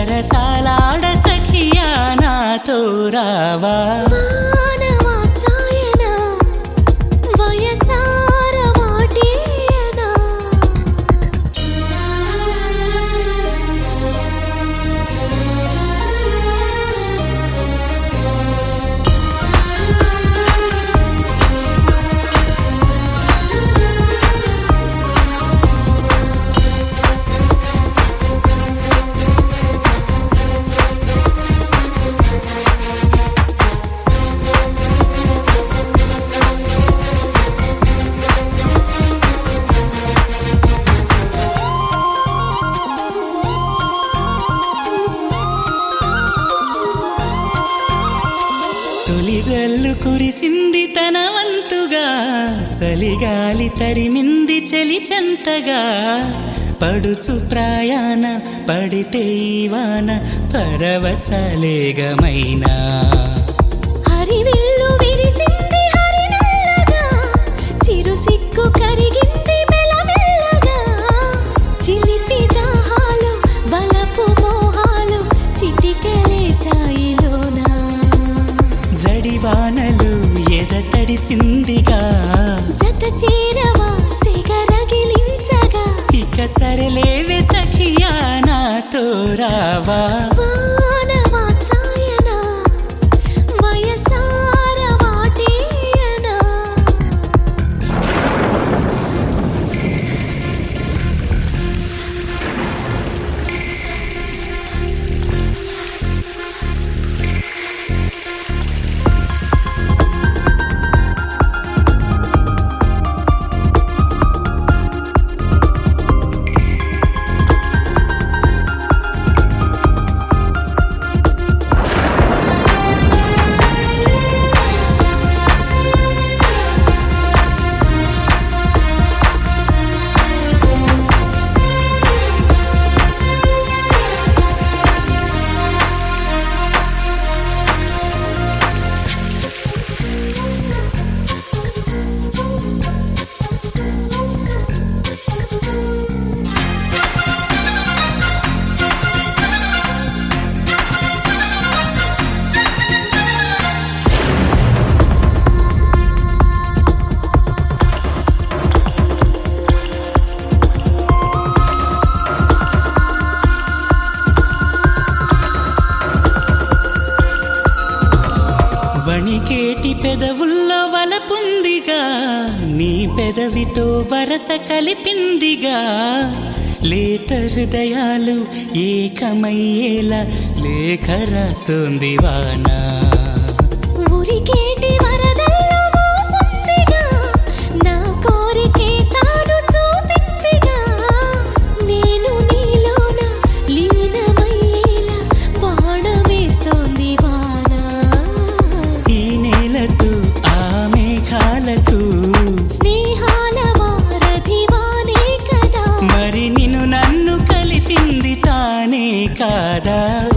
సరసాలాడ సఖియా నాతో రావా వానవాత్సాయన వయసార వాటేయనా తొలి జల్లు కురిసింది తన వంతుగా చలిగాలి తరిమింది చలి చెంతగా పడుచు ప్రయాణ పడితే ఈ వాన పరవశలేగమైనా హరివిల్లు విరిసింది హరినల్లగా చిరు సిక్కు కరిగింది మెలమెల్లగా చిలిపి దాహాలు బలపు మోహాలు చిటికెలే సాయిలోనా జడివానలు ఎద తడిసిందిగా జత చేరవా సిగరగిలించగా ఇక సరలేవే సఖియా నాతో రావా వానవాత్సాయన వయసార వాటేయనా వణికేటి పెదవుల్లో వలపుందిగా నీ పెదవితో వరస కలిపిందిగా లేత హృదయాలు ఏకమయ్యేలా లేఖ రాస్తుంది వానా ఉరికేటి వరదల్లో ఊపుందిగా, నా కోరికే తాను చూపిందిగా. నేను నీలోన లీనమయ్యేలా బాణమేస్తోంది వాన. ఈ నేలకు ఆ మేఘాలకు స్నేహాల వారధి వానే కదా మరి నిన్ను నన్ను కలిపింది తానే కాదా